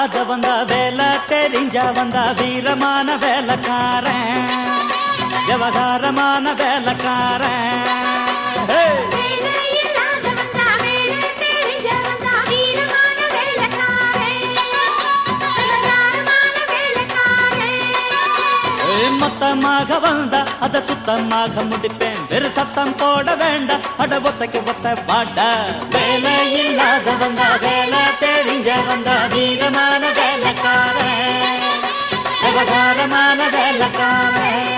இல்லாத வந்தா வேலை தெரிஞ்ச வந்தா வீரமான வேலைக்காரன் விவகாரமான வேலைக்காரன் ஹே! வேலையில்லாத வந்தா வேலை தெரிஞ்சவன் தான் வீரமான வேலைக்காரன் விவகாரமான வேலைக்காரன் ஏய், மொத்தமாக வந்தா அத சுத்தமாக முடிப்பேன் வெறு சத்தம் போட வேண்டாம் அட ஒத்தைக்கு ஒத்த பாட்ட வேலை இல்லாத வந்தா வேலை தெரிஞ்ச வந்தா வீரமான வேலைக்காரன் விவகாரமான வேலைக்காரன்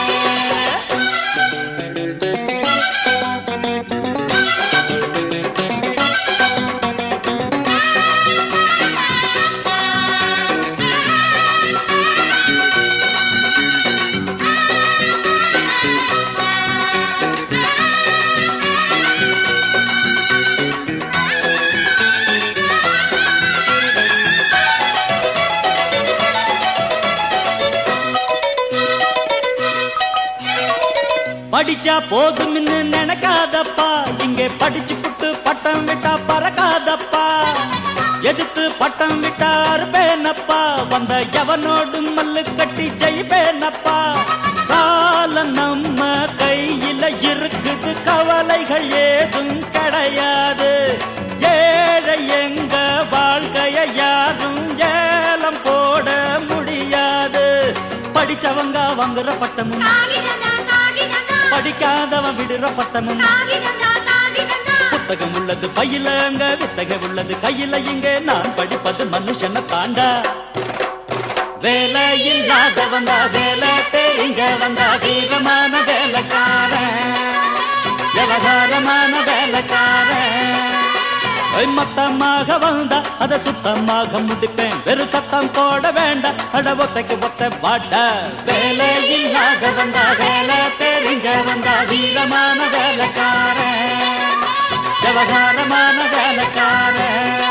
படிச்சா போதும்னு நினைக்காதப்பா இங்கே படிச்சு புட்டு பட்டம் விட்டா பறக்காதப்பா எதிர்த்து பட்டம் விட்டா அறுப்பேனப்பா வந்த எவனோடு மல்லு கட்டி ஜெயிப்பேனப்பா காலம் நம்ம கையில இருக்குது கவலைகள் ஏதும் கிடையாது ஏழை எங்க வாழ்க்கைய யாரும் ஏலம் போட முடியாது படிச்சவங்க வாங்குற பட்டமும் காகிதந்தா காகிதந்தா படிக்காதவன் விடுற பட்டமும் காகிதந்தா காகிதந்தா புத்தகம் உள்ளது பையில அங்க வித்தகம் உள்ளது கையில இங்க நான் படிப்பது மனுஷனை தாண்டா வேலை இல்லாத வந்தா வேலை தெரிஞ்ச வந்தா வீரமான வேலைக்காரன் விவகாரமான வேலைக்காரன் ஐ, மொத்தமாக வந்தா அத சுத்தமாக முடிப்பேன் வெறு சத்தம் போட வேண்டாம் அட ஒத்தைக்கு ஒத்த பாட்ட வேலை இல்லாத வந்தா வேலை தெரிஞ்ச வந்தா வீரமான வேலைக்காரன் விவகாரமான வேலைக்காரன்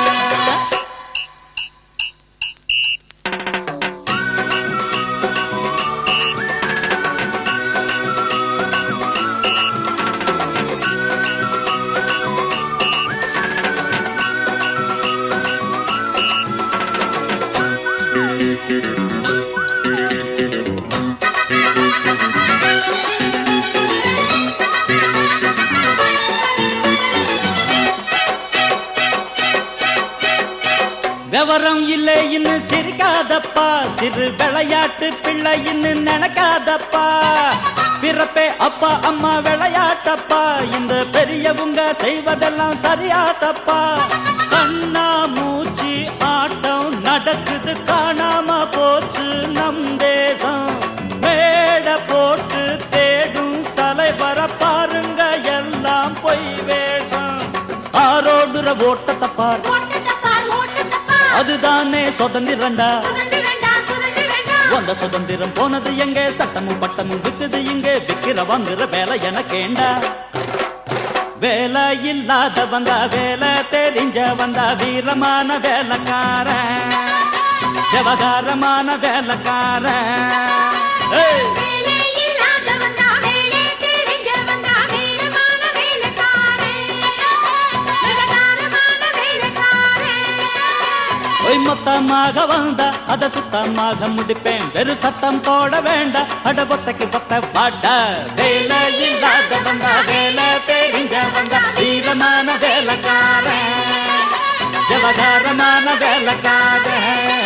விவரம் இல்லை இன்னும் சிரிக்காதப்பா சிறு விளையாட்டு பிள்ளை இன்னும் நினைக்காதப்பா பிறப்பே அப்பா அம்மா விளையாட்டப்பா இந்த பெரியவங்க செய்வதெல்லாம் சரியாதப்பா கண்ணா மூச்சு ஆட்டம் நடக்குது காணாம போச்சு நம் தேசம் மேட போட்டு தேடும் தலைவர பாருங்க எல்லாம் பொய் வேஷம் ஆரோடுற ஓட்டத்தை பார் ஓட்டத்தை பார் ஓட்டத்தை பார் அதுதானே சுதந்திரண்டா சுதந்திரண்டா சுதந்திரண்டா அந்த சுதந்திரம் போனது எங்க சட்டமும் பட்டமும் விக்குது இங்க விக்கிற வாங்குற வேலை எனக்கேண்டா வேலை இல்லாத வந்தா வேலை தெரிஞ்ச வந்தா வீரமான வேலைக்காரன் விவகாரமான வேலைக்காரன் ஏய்! வேலையில்லாத வந்தா வேலை தெரிஞ்சவன் தான் வீரமான வேலைக்காரன் விவகாரமான வேலைக்காரன் ஒய் மொத்தமாக வந்தா அத சுத்தமாக முடிப்பேன் வெறு சத்தம் போட வேண்டாம் அட பொத்தைக்கு பொத்த பாட்டா வேலை இல்லாத வந்தா வேலை தெரிஞ்ச வந்தா வீரமான வேலைக்காரன் விவகாரமான வேலைக்காரன்